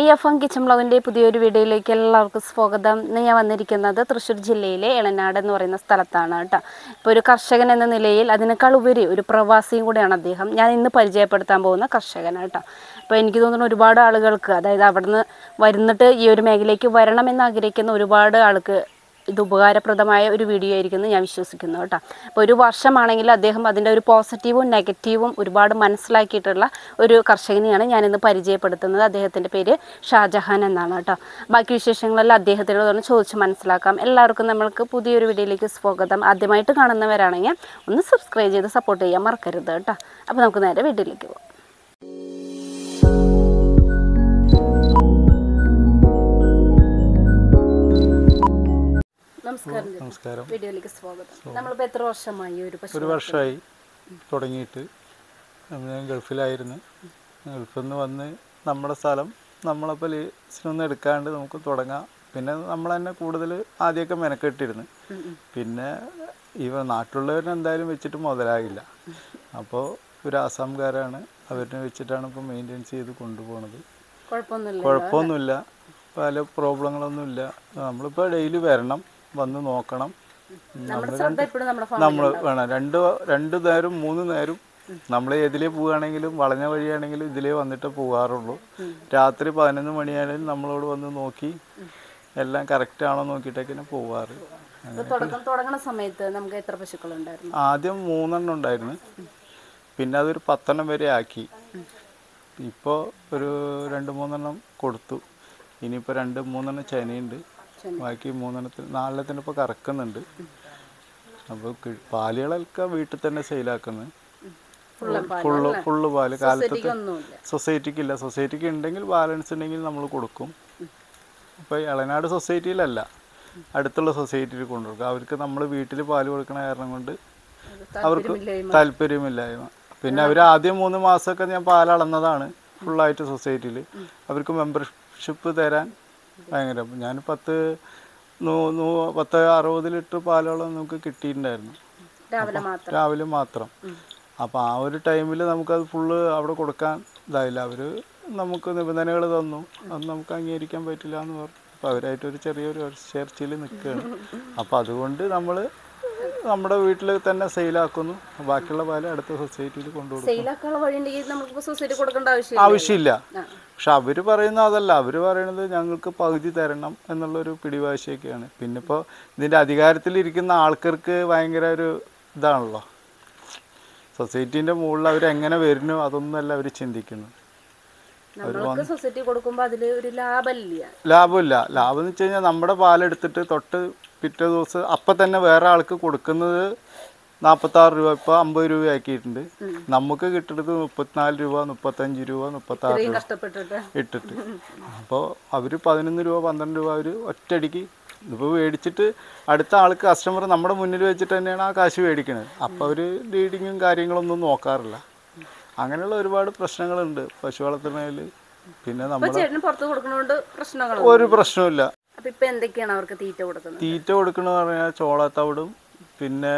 F M kitchen ബ്ലോഗിൻ്റെ പുതിയൊരു വീഡിയോയിലേക്ക് എല്ലാവർക്കും സ്വാഗതം ഇന്ന് ഞാൻ വന്നിരിക്കുന്നത് തൃശ്ശൂർ ജില്ലയിലെ എളനാട് എന്ന് പറയുന്ന സ്ഥലത്താണ് കേട്ടോ ഇപ്പോൾ ഒരു കർഷകൻ എന്ന നിലയിൽ അതിനേക്കാൾ ഉപരി ഒരു പ്രവാസിയും കൂടെയാണ് അദ്ദേഹം ഞാൻ ഇന്ന് പരിചയപ്പെടുത്താൻ പോകുന്ന കർഷകനാണ് കേട്ടോ അപ്പോൾ എനിക്ക് തോന്നുന്നു ഒരുപാട് ആളുകൾക്ക് അതായത് അവിടുന്ന് വരുന്നിട്ട് ഈ ഒരു മേഖലയ്ക്ക് വരണമെന്ന് ആഗ്രഹിക്കുന്ന ഒരുപാട് ആൾക്ക് ഇത് ഉപകാരപ്രദമായ ഒരു വീഡിയോ ആയിരിക്കും എന്ന് ഞാൻ വിശ്വസിക്കുന്നു കേട്ടോ അപ്പോൾ ഒരു വർഷമാണെങ്കിൽ അദ്ദേഹം അതിൻ്റെ ഒരു പോസിറ്റീവും നെഗറ്റീവും ഒരുപാട് മനസ്സിലാക്കിയിട്ടുള്ള ഒരു കർഷകനെയാണ് ഞാനിന്ന് പരിചയപ്പെടുത്തുന്നത് അദ്ദേഹത്തിൻ്റെ പേര് ഷാജഹാൻ എന്നാണ് കേട്ടോ ബാക്കി വിശേഷങ്ങളെല്ലാം അദ്ദേഹത്തിനോട് ചോദിച്ച് മനസ്സിലാക്കാം എല്ലാവർക്കും നമ്മൾക്ക് പുതിയൊരു വീഡിയോയിലേക്ക് സ്വാഗതം ആദ്യമായിട്ട് കാണുന്നവരാണെങ്കിൽ ഒന്ന് സബ്സ്ക്രൈബ് ചെയ്ത് സപ്പോർട്ട് ചെയ്യാൻ മറക്കരുത് കേട്ടോ അപ്പോൾ നമുക്ക് നേരെ വീഡിയോയിലേക്ക് പോകാം നമസ്കാരം ചേട്ടാ. നമസ്കാരം വീഡിയോയിലേക്ക് സ്വാഗതം നമ്മളിപ്പോൾ എത്ര വർഷമായി ഒരു പശു ഒരു വർഷമായി തുടങ്ങിയിട്ട് ഞാൻ ഗൾഫിലായിരുന്നു ഗൾഫിൽ നിന്ന് വന്ന് നമ്മുടെ സ്ഥലം നമ്മളപ്പോൾ ലീസിനൊന്നും എടുക്കാണ്ട് നമുക്ക് തുടങ്ങാം പിന്നെ നമ്മൾ തന്നെ കൂടുതൽ ആദ്യമൊക്കെ മെനക്കെട്ടിരുന്നു ഉം ഉം. പിന്നെ ഇവ നാട്ടിലുള്ളവരിനെ എന്തായാലും വെച്ചിട്ട് മുതലാകില്ല അപ്പോൾ ഒരു ആസാംകാരാണ് അവരിനെ വെച്ചിട്ടാണ് ഇപ്പോൾ മെയിൻ്റെനൻസ് ചെയ്ത് കൊണ്ടുപോകുന്നത് കുഴപ്പമൊന്നുമില്ല കുഴപ്പമൊന്നുമില്ല പല പ്രോബ്ലങ്ങളൊന്നുമില്ല നമ്മളിപ്പോൾ ഡെയിലി വരണം വന്ന് നോക്കണം നമ്മുടെ ശ്രദ്ധ എപ്പോഴും നമ്മുടെ ഫാമിലി നമ്മൾ വേണം രണ്ട് രണ്ട് നേരം മൂന്ന് നേരം നമ്മൾ ഏതിലേ പോവുകയാണെങ്കിലും വളഞ്ഞ വഴിയാണെങ്കിലും ഇതിലേ വന്നിട്ട് പോകാറുള്ളൂ രാത്രി പതിനൊന്ന് മണിയാണെങ്കിലും നമ്മളോട് വന്ന് നോക്കി എല്ലാം കറക്റ്റ് ആണോ നോക്കിയിട്ടൊക്കെ പോവാറ് ഇപ്പൊ തുടക്കം തുടങ്ങണ സമയത്ത് നമുക്ക് എത്ര പശുക്കൾ ഉണ്ടായിരുന്നു ആദ്യം മൂന്നെണ്ണം ഉണ്ടായിരുന്നു പിന്നെ അതൊരു പത്തെണ്ണം വരെ ആക്കി ഇപ്പോൾ ഒരു രണ്ട് മൂന്നെണ്ണം കൊടുത്തു ഇനിയിപ്പോൾ രണ്ട് മൂന്നെണ്ണം ചനയുണ്ട് ബാക്കി മൂന്നെണ്ണത്തിൽ നാലെണ്ണത്തിന് ഇപ്പോൾ കറക്കുന്നുണ്ട് അപ്പോൾ പാലുകളൊക്കെ വീട്ടിൽ തന്നെ സെയിലാക്കുന്നത് ഫുള്ളും പാൽ ഫുള്ള് ഫുള്ള് പാല് കാലത്ത് ഒന്നുമില്ല സൊസൈറ്റിക്ക് ഇല്ല സൊസൈറ്റിക്ക് ഉണ്ടെങ്കിൽ ബാലൻസ് ഉണ്ടെങ്കിൽ നമ്മൾ കൊടുക്കും ഇപ്പോൾ ഇളനാട് സൊസൈറ്റിയിലല്ല അടുത്തുള്ള സൊസൈറ്റിയിൽ കൊണ്ടുകൊടുക്കും അവർക്ക് നമ്മൾ വീട്ടിൽ പാല് കൊടുക്കണ കാരണം കൊണ്ട് അവർക്ക് താല്പര്യമില്ലായ്മ. താല്പര്യമില്ലായ്മ പിന്നെ അവർ ആദ്യം മൂന്ന് മാസമൊക്കെ ഞാൻ പാൽ അളന്നതാണ് ഫുള്ളായിട്ട് സൊസൈറ്റിയിൽ അവർക്ക് മെമ്പർഷിപ്പ് തരാൻ ഭയങ്കര ഞാൻ പത്ത് നൂ- നൂ- പത്ത് അറുപത് ലിറ്റർ പാലോളം നമുക്ക് കിട്ടിയിട്ടുണ്ടായിരുന്നു രാവിലെ മാത്രം രാവിലെ മാത്രം അപ്പോൾ ആ ഒരു ടൈമിൽ നമുക്കത് ഫുള്ള് അവിടെ കൊടുക്കാൻ ഇതായില്ല അവർ നമുക്ക് നിബന്ധനകൾ തന്നു അത് നമുക്ക് അംഗീകരിക്കാൻ പറ്റില്ല എന്ന് പറഞ്ഞു അപ്പോൾ അവരായിട്ടൊരു ചെറിയൊരു ചർച്ചയിൽ നിൽക്കുകയാണ് അപ്പോൾ അതുകൊണ്ട് നമ്മൾ നമ്മുടെ വീട്ടിൽ തന്നെ സെയിലാക്കുന്നു ബാക്കിയുള്ള പാല് അടുത്ത സൊസൈറ്റിയിൽ കൊണ്ടുകൊടുക്കും സെയിലാക്കാനുള്ള വഴി ഉണ്ടെങ്കിൽ നമുക്കിപ്പോ സൊസൈറ്റി കൊടുക്കേണ്ട ആവശ്യമില്ല ആവശ്യമില്ല ആ. പക്ഷെ അവർ പറയുന്നത് അതല്ല അവർ പറയുന്നത് ഞങ്ങൾക്ക് പകുതി തരണം എന്നുള്ളൊരു പിടിവാശിയൊക്കെയാണ് പിന്നെ ഇപ്പോൾ ഇതിൻ്റെ അധികാരത്തിലിരിക്കുന്ന ആൾക്കാർക്ക് ഭയങ്കര ഒരു ഇതാണല്ലോ സൊസൈറ്റീൻ്റെ മുകളിൽ അവരെങ്ങനെ വരുന്നു അതൊന്നുമല്ല അവർ ചിന്തിക്കുന്നത് നമ്മൾക്ക് സൊസൈറ്റി കൊടുക്കുമ്പോ അതില് ഒരു ലാഭമില്ല ലാഭമില്ല ലാഭം എന്ന് വെച്ച് കഴിഞ്ഞാൽ നമ്മുടെ പാലെടുത്തിട്ട് തൊട്ട് പിറ്റേ ദിവസം അപ്പം തന്നെ വേറെ ആൾക്ക് കൊടുക്കുന്നത് നാൽപ്പത്താറ് രൂപ ഇപ്പോൾ അമ്പത് രൂപ ആക്കിയിട്ടുണ്ട് നമുക്ക് കിട്ടുന്നത് മുപ്പത്തിനാല് രൂപ മുപ്പത്തഞ്ച് രൂപ മുപ്പത്താറ് ഇത്രയും രൂപ കഷ്ടപ്പെട്ടിട്ട് ഇട്ടിട്ട് അപ്പോൾ അവർ പതിനൊന്ന് രൂപ പന്ത്രണ്ട് രൂപ അവർ ഒറ്റയടിക്ക് ഇതിപ്പോൾ മേടിച്ചിട്ട് അടുത്ത ആൾക്ക് കസ്റ്റമർ നമ്മുടെ മുന്നിൽ വെച്ചിട്ട് തന്നെയാണ് ആ കാശ് മേടിക്കുന്നത് അപ്പോൾ അവർ റീഡിങ്ങും കാര്യങ്ങളൊന്നും നോക്കാറില്ല അങ്ങനെയുള്ള ഒരുപാട് പ്രശ്നങ്ങളുണ്ട് പശു വളർത്തുന്നതിൽ പിന്നെ ഇപ്പൊ നമ്മൾ ചേട്ടന് പുറത്ത് കൊടുക്കണോണ്ട് പ്രശ്നങ്ങൾ ഒരു പ്രശ്നവുമില്ല അപ്പൊ ഇപ്പൊ എന്തൊക്കെയാണ് അവർക്ക് തീറ്റ കൊടുക്കുന്നത് തീറ്റ കൊടുക്കണമെന്ന് പറഞ്ഞാൽ ചോളത്തവിടും പിന്നെ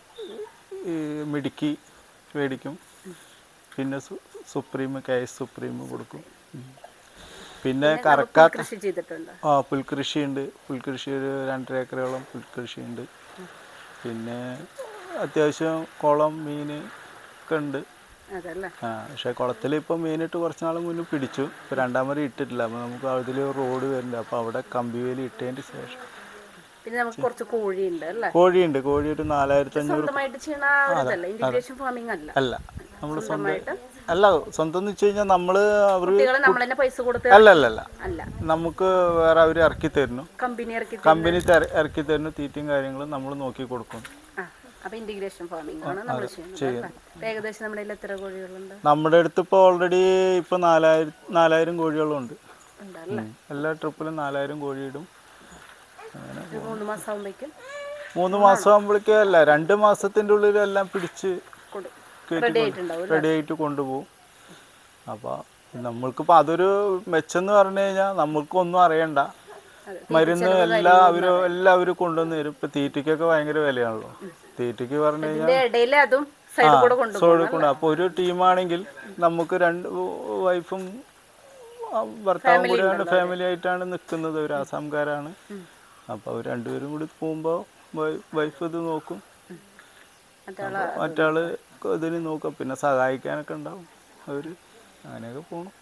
ഈ മിടുക്കി മേടിക്കും പിന്നെ സു- സുപ്രീം കെ എസ് സുപ്രീം കൊടുക്കും ഉം. പിന്നെ കറക്കാത്ത കൃഷി ചെയ്തിട്ടുണ്ട് ആ പുൽകൃഷിയുണ്ട് പുൽകൃഷി ഒരു രണ്ടര ഏക്കറോളം പുൽകൃഷിയുണ്ട് പിന്നെ അത്യാവശ്യം കുളം മീൻ ഒക്കെ ഉണ്ട് അതല്ലേ ആ പക്ഷേ കുളത്തിൽ ഇപ്പം മീനിട്ട് കുറച്ച് നാൾ മുന്നേ പിടിച്ചു ഇപ്പോൾ രണ്ടാമത് ഇട്ടിട്ടില്ല അപ്പോൾ നമുക്ക് അതിൽ റോഡ് വരുന്നുണ്ട് അപ്പോൾ അവിടെ കമ്പിവേലി ഇട്ടതിന് ശേഷം പിന്നെ നമുക്ക് കുറച്ച് കോഴിയുണ്ട് അല്ലേ കോഴിയുണ്ട് കോഴി ഒരു നാലായിരത്തി അഞ്ഞൂറ് സ്വന്തമായിട്ട് ചെയ്യണ ആ ഒരു ഇതല്ല ഇന്റഗ്രേഷൻ ഫാമിംഗ് അല്ല അല്ല നമ്മൾ സ്വന്തം സ്വന്തമായിട്ട് അല്ല സ്വന്തം എന്ന് വെച്ച് കഴിഞ്ഞാൽ നമ്മൾ അവർ കുട്ടികളെ നമ്മൾ തന്നെ പൈസ കൊടുത്ത് അല്ല അല്ല അല്ല അല്ല നമുക്ക് വേറെ അവർ ഇറക്കി തരുന്നു കമ്പനി ഇറക്കി കമ്പനി തര- ഇറക്കി തരുന്നു തീറ്റയും കാര്യങ്ങളും നമ്മൾ നോക്കി കൊടുക്കും ആ അപ്പൊ ഇന്റഗ്രേഷൻ ഫാമിംഗ് ആണ് നമ്മൾ ചെയ്യുന്നത് അല്ലേ? അപ്പൊ ഏകദേശം നമ്മുടെ കയ്യിൽ എത്ര കോഴികളുണ്ട് നമ്മുടെ അടുത്ത് ഇപ്പോൾ ഓൾറെഡി ഇപ്പോൾ നാലായിരം നാലായിരം കോഴികളുണ്ട് ഉണ്ടല്ലേ ഉം. എല്ലാ ട്രിപ്പിലും നാലായിരം കോഴിയിടും ഒരു മൂന്ന് മാസം ആകുമ്പോഴേക്കും മൂന്ന് മാസം ആകുമ്പോഴേക്കും അല്ല രണ്ട് മാസത്തിൻ്റെ ഉള്ളിൽ എല്ലാം പിടിച്ച് റെഡി ആയിട്ടുണ്ടാവും റെഡി ആയിട്ട് കൊണ്ടുപോകും അപ്പോൾ നമ്മൾക്കിപ്പോൾ അതൊരു മെച്ചെന്ന് പറഞ്ഞു കഴിഞ്ഞാൽ നമ്മൾക്കൊന്നും അറിയണ്ട അതെ. മരുന്ന് എല്ലാവരും എല്ലാവരും കൊണ്ടുവന്ന് തരും ഇപ്പം തീറ്റയ്ക്കൊക്കെ ഭയങ്കര വിലയാണല്ലോ തീറ്റയ്ക്ക് പറഞ്ഞു കഴിഞ്ഞാൽ ഇതിന്റെ ഇടയിൽ അതും സൈഡ് കൂടെ കൊണ്ടുപോകും സോഴക്കൊണ്ട് അപ്പോൾ ഒരു ടീമാണെങ്കിൽ നമുക്ക് രണ്ട് വൈഫും ആ, ഭർത്താവും കൂടെയാണ് ഫാമിലി ആയിട്ടാണ് നിൽക്കുന്നത് ഒരു ആസാംകാരാണ് അപ്പോൾ അവർ രണ്ടുപേരും കൂടി പോകുമ്പോൾ വൈഫ് ഇത് നോക്കും മറ്റുള്ള മറ്റാള് ഇതിന് നോക്കും പിന്നെ സഹായിക്കാനൊക്കെ ഉണ്ടാവും അവർ അങ്ങനെയൊക്കെ പോകണം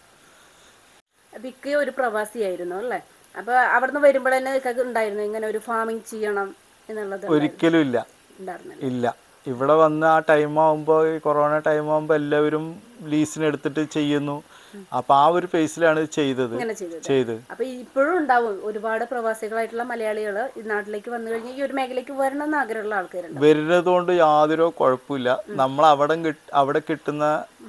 വിക്ക് ഒരു പ്രവാസിയായിരുന്നു അല്ലേ അപ്പൊ അവിടുന്ന് വരുമ്പോൾ തന്നെ ഇക്കൊക്കെ ഉണ്ടായിരുന്നു ഇങ്ങനെ ഒരു ഫാമിംഗ് ചെയ്യണം എന്നുള്ളത് ഒരിക്കലും ഇല്ല ഉണ്ടായിരുന്നില്ല ഇല്ല ഇവിടെ വന്ന് ആ ടൈം ആകുമ്പോൾ ഈ കൊറോണ ടൈം ആകുമ്പോൾ എല്ലാവരും ലീസിന് എടുത്തിട്ട് ചെയ്യുന്നു അപ്പോൾ ആ ഒരു ഫേസിലാണ് ഇത് ചെയ്തത് ഇങ്ങനെ ചെയ്തത് ചെയ്ത് അപ്പൊ ഇപ്പോഴും ഉണ്ടാവും ഒരുപാട് പ്രവാസികളായിട്ടുള്ള മലയാളികൾ ഈ നാട്ടിലേക്ക് വന്നു കഴിഞ്ഞാൽ ഈ ഒരു മേഖലയ്ക്ക് വരണം എന്ന് ആഗ്രഹമുള്ള ആൾക്കാരുണ്ട് വരുന്നത് കൊണ്ട് യാതൊരു കുഴപ്പമില്ല നമ്മൾ അവിടെ കിട്ട് അവിടെ കിട്ടുന്ന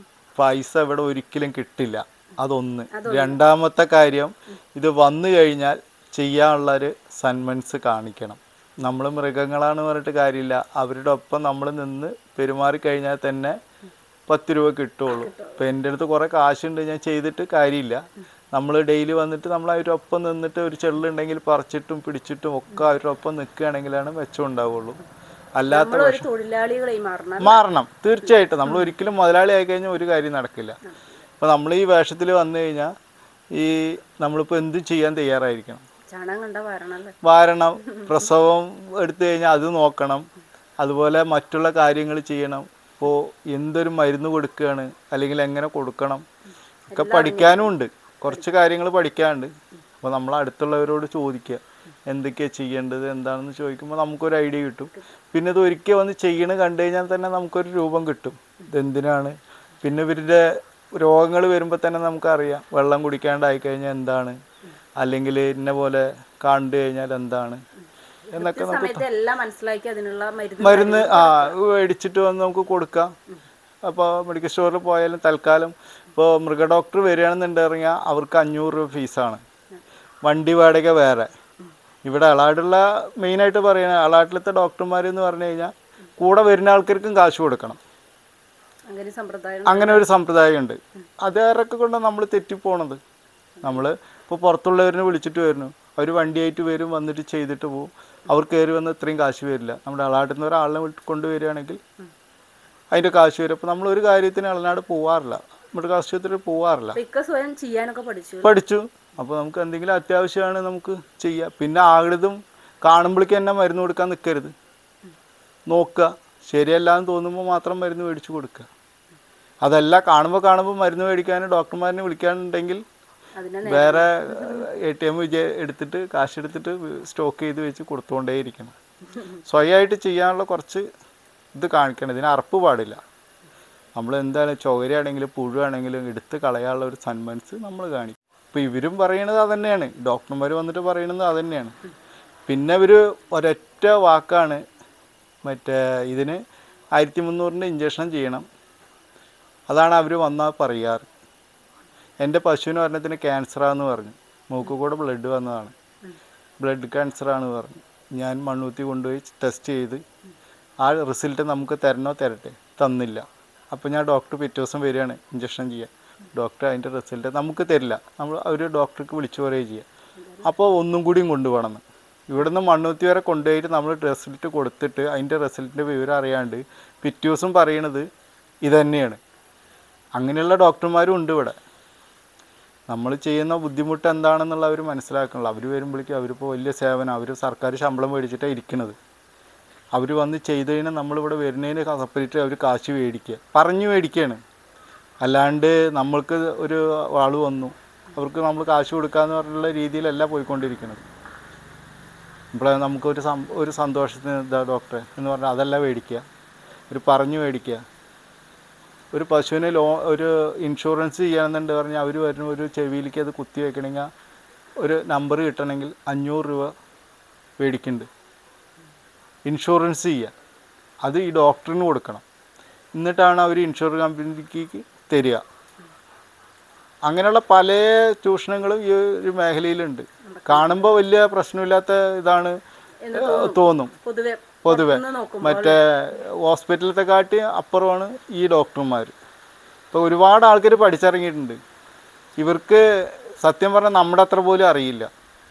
പൈസ ഇവിടെ ഒരിക്കലും കിട്ടില്ല അതൊന്ന് രണ്ടാമത്തെ കാര്യം ഇത് വന്നു കഴിഞ്ഞാൽ ചെയ്യാനുള്ളൊരു സന്മൻസ് കാണിക്കണം നമ്മൾ മൃഗങ്ങളാണ് പറഞ്ഞിട്ട് കാര്യമില്ല അവരുടെ ഒപ്പം നമ്മൾ നിന്ന് പെരുമാറി കഴിഞ്ഞാൽ തന്നെ പത്ത് രൂപ കിട്ടുള്ളൂ ഇപ്പം എൻ്റെ അടുത്ത് കുറേ കാശുണ്ട് ഞാൻ ചെയ്തിട്ട് കാര്യമില്ല നമ്മൾ ഡെയിലി വന്നിട്ട് നമ്മൾ അവരുടെ ഒപ്പം നിന്നിട്ട് ഒരു ചെള്ളുണ്ടെങ്കിൽ പറിച്ചിട്ടും പിടിച്ചിട്ടും ഒക്കെ അവരുടെ ഒപ്പം നിൽക്കുകയാണെങ്കിലാണ് മെച്ചം ഉണ്ടാവുള്ളൂ അല്ലാത്ത നമ്മൾ ഒരു തൊഴിലാളികളായി മാറണം മാറണം തീർച്ചയായിട്ടും നമ്മൾ ഒരിക്കലും മുതലാളി ആയി കഴിഞ്ഞാൽ ഒരു കാര്യം നടക്കില്ല അപ്പോൾ നമ്മൾ ഈ വേഷത്തിൽ വന്നു കഴിഞ്ഞാൽ ഈ നമ്മളിപ്പോൾ എന്ത് ചെയ്യാൻ തയ്യാറായിരിക്കണം ചാണകം കണ്ട വരണല്ലേ വാരണം പ്രസവം എടുത്തു കഴിഞ്ഞാൽ അത് നോക്കണം അതുപോലെ മറ്റുള്ള കാര്യങ്ങൾ ചെയ്യണം ഇപ്പോൾ എന്തൊരു മരുന്ന് കൊടുക്കുകയാണ് അല്ലെങ്കിൽ എങ്ങനെ കൊടുക്കണം ഒക്കെ പഠിക്കാനും ഉണ്ട് കുറച്ച് കാര്യങ്ങൾ പഠിക്കാനുണ്ട് അപ്പോൾ നമ്മൾ അടുത്തുള്ളവരോട് ചോദിക്കുക എന്തൊക്കെയാണ് ചെയ്യേണ്ടത് എന്താണെന്ന് ചോദിക്കുമ്പോൾ നമുക്കൊരു ഐഡിയ കിട്ടും പിന്നെ ഇത് ഒരിക്കൽ വന്ന് ചെയ്യണ കണ്ടു കഴിഞ്ഞാൽ തന്നെ നമുക്കൊരു രൂപം കിട്ടും ഇതെന്തിനാണ് പിന്നെ ഇവരുടെ രോഗങ്ങൾ വരുമ്പോൾ തന്നെ നമുക്കറിയാം വെള്ളം കുടിക്കാണ്ടായി കഴിഞ്ഞാൽ എന്താണ് അല്ലെങ്കിൽ ഇന്ന പോലെ കണ്ടു കഴിഞ്ഞാൽ എന്താണ് എന്നൊക്കെ നമുക്ക് സമയത്ത് എല്ലാം മനസ്സിലാക്കി അതിനുള്ള മരുന്ന് മരുന്ന് ആ മേടിച്ചിട്ട് വന്ന് നമുക്ക് കൊടുക്കാം അപ്പോൾ മെഡിക്കൽ സ്റ്റോറിൽ പോയാലും തൽക്കാലം ഇപ്പോൾ മൃഗ ഡോക്ടർ വരികയാണെന്നുണ്ടെങ്കിൽ അവർക്ക് അഞ്ഞൂറ് രൂപ ഫീസാണ് വണ്ടി വാടക വേറെ ഇവിടെ അളാടുള്ള മെയിനായിട്ട് പറയുന്നത് അളാട്ടിലത്തെ ഡോക്ടർമാർ എന്ന് പറഞ്ഞു കഴിഞ്ഞാൽ കൂടെ വരുന്ന ആൾക്കാർക്കും കാശ് കൊടുക്കണം അങ്ങനെ സമ്പ്രദായം അങ്ങനെ ഒരു സമ്പ്രദായമുണ്ട് അതേറൊക്കെ കൊണ്ട് നമ്മൾ തെറ്റിപ്പോണത് നമ്മൾ ഇപ്പോൾ പുറത്തുള്ളവരിനെ വിളിച്ചിട്ട് വരുന്നു അവർ വണ്ടിയായിട്ട് വരും വന്നിട്ട് ചെയ്തിട്ട് പോകും അവർ കയറി വന്ന് ഇത്രയും കാശ് വരില്ല നമ്മുടെ അളാട്ടിൽ നിന്ന് ഒരാളിനെ വിട്ട് കൊണ്ടുവരികയാണെങ്കിൽ അതിൻ്റെ കാശ് വരും അപ്പോൾ നമ്മൾ ഒരു കാര്യത്തിന് അളനാട് പോവാറില്ല നമ്മുടെ ആശുപത്രിയിൽ പോവാറില്ല അപ്പൊ ഇക്ക സ്വയം ചെയ്യാനൊക്കെ പഠിച്ചു പഠിച്ചു അപ്പോൾ നമുക്ക് എന്തെങ്കിലും അത്യാവശ്യമാണ് നമുക്ക് ചെയ്യാം പിന്നെ ആകൃതും കാണുമ്പോഴേക്ക് തന്നെ മരുന്ന് കൊടുക്കാൻ നിൽക്കരുത് നോക്കുക ശരിയല്ല എന്ന് തോന്നുമ്പോൾ മാത്രം മരുന്ന് മേടിച്ചു കൊടുക്കുക അതല്ല കാണുമ്പോൾ കാണുമ്പോൾ മരുന്ന് മേടിക്കാൻ ഡോക്ടർമാരിനെ വിളിക്കാനുണ്ടെങ്കിൽ അതിനെ വേറെ എ ടി എം വിജയ എടുത്തിട്ട് കാശ് എടുത്തിട്ട് സ്റ്റോക്ക് ചെയ്ത് വെച്ച് കൊടുത്തുകൊണ്ടേയിരിക്കണം സ്വയമായിട്ട് ചെയ്യാനുള്ള കുറച്ച് ഇത് കാണിക്കണം ഇതിന് അറപ്പ് പാടില്ല നമ്മൾ എന്താണ് ചോരയാണെങ്കിലും പുഴുവാണെങ്കിലും എടുത്ത് കളയാനുള്ള ഒരു സന്മനസ് നമ്മൾ കാണിക്കും ഇപ്പോൾ ഇവരും പറയണത് അതന്നെയാണ് ഡോക്ടർമാർ വന്നിട്ട് പറയണത് അതന്നെയാണ് പിന്നെ ഇവർ ഒരൊറ്റ വാക്കാണ് മറ്റേ ഇതിന് ആയിരത്തി മുന്നൂറിൻ്റെ ഇഞ്ചക്ഷൻ ചെയ്യണം അതാണ് അവർ വന്നാൽ പറയാറ് എൻ്റെ പശുവിന് പറഞ്ഞതിന് ക്യാൻസറാന്ന് പറഞ്ഞു മൂക്ക് കൂടെ ബ്ലഡ് വന്നതാണ് ബ്ലഡ് ക്യാൻസറാന്ന് പറഞ്ഞു ഞാൻ മണ്ണൂത്തി കൊണ്ടുപോയി ടെസ്റ്റ് ചെയ്ത് ആ റിസൾട്ട് നമുക്ക് തരണോ തരട്ടെ തന്നില്ല അപ്പോൾ ഞാൻ ഡോക്ടർ പിറ്റേ ദിവസം വരികയാണ് ഇഞ്ചക്ഷൻ ചെയ്യാൻ ഡോക്ടർ അതിൻ്റെ റിസൾട്ട് നമുക്ക് തരില്ല നമ്മൾ അവർ ഡോക്ടർക്ക് വിളിച്ചു പറയുകയും ചെയ്യാം അപ്പോൾ ഒന്നും കൂടിയും കൊണ്ടുപോകണമെന്ന് ഇവിടുന്ന് മണ്ണൂത്തി വരെ കൊണ്ടുപോയിട്ട് നമ്മൾ റിസൾട്ട് കൊടുത്തിട്ട് അതിൻ്റെ റിസൾട്ടിൻ്റെ വിവരം അറിയാണ്ട് പിറ്റേ ദിവസം പറയണത് ഇതന്നെയാണ് അങ്ങനെയുള്ള ഡോക്ടർമാരും ഉണ്ട് ഇവിടെ നമ്മൾ ചെയ്യുന്ന ബുദ്ധിമുട്ട് എന്താണെന്നുള്ള അവർ മനസ്സിലാക്കണല്ലോ അവർ വരുമ്പോഴേക്കും അവരിപ്പോൾ വലിയ സേവനം അവർ സർക്കാർ ശമ്പളം മേടിച്ചിട്ടാണ് ഇരിക്കുന്നത് അവർ വന്ന് ചെയ്ത് കഴിഞ്ഞാൽ നമ്മളിവിടെ വരുന്നതിന് സെപ്പറേറ്റ് അവർ കാശ് മേടിക്കുക പറഞ്ഞു മേടിക്കുകയാണ് അല്ലാണ്ട് നമ്മൾക്ക് ഒരു ആൾ വന്നു അവർക്ക് നമ്മൾ കാശ് കൊടുക്കാന്ന് പറഞ്ഞുള്ള രീതിയിലല്ല പോയിക്കൊണ്ടിരിക്കുന്നത് ഇപ്പോൾ നമുക്കൊരു സം ഒരു സന്തോഷത്തിന് എന്താ ഡോക്ടറെ എന്ന് പറഞ്ഞാൽ അതല്ല മേടിക്കുക ഒരു പറഞ്ഞു മേടിക്കുക ഒരു പശുവിന് ലോ ഒരു ഇൻഷുറൻസ് ചെയ്യണമെന്നുണ്ട് പറഞ്ഞാൽ അവർ വരുന്ന ഒരു ചെവിയിലേക്ക് അത് കുത്തി വെക്കണമെങ്കിൽ ഒരു നമ്പർ കിട്ടണമെങ്കിൽ അഞ്ഞൂറ് രൂപ മേടിക്കുന്നുണ്ട് ഇൻഷുറൻസ് ചെയ്യുക അത് ഈ ഡോക്ടറിന് കൊടുക്കണം എന്നിട്ടാണ് അവർ ഇൻഷുറൻസ് കമ്പനിക്ക് തരിക അങ്ങനെയുള്ള പല ചൂഷണങ്ങളും ഈ ഒരു മേഖലയിലുണ്ട് കാണുമ്പോൾ വലിയ പ്രശ്നമില്ലാത്ത ഇതാണ് തോന്നും പൊതുവെ പൊതുവെ ഒന്ന് നോക്കുമ്പോൾ മറ്റേ ഹോസ്പിറ്റലത്തെ കാട്ടി അപ്പുറമാണ് ഈ ഡോക്ടർമാർ ഇപ്പോൾ ഒരുപാട് ആൾക്കാർ പഠിച്ചിറങ്ങിയിട്ടുണ്ട് ഇവർക്ക് സത്യം പറഞ്ഞാൽ നമ്മുടെ അത്ര പോലും അറിയില്ല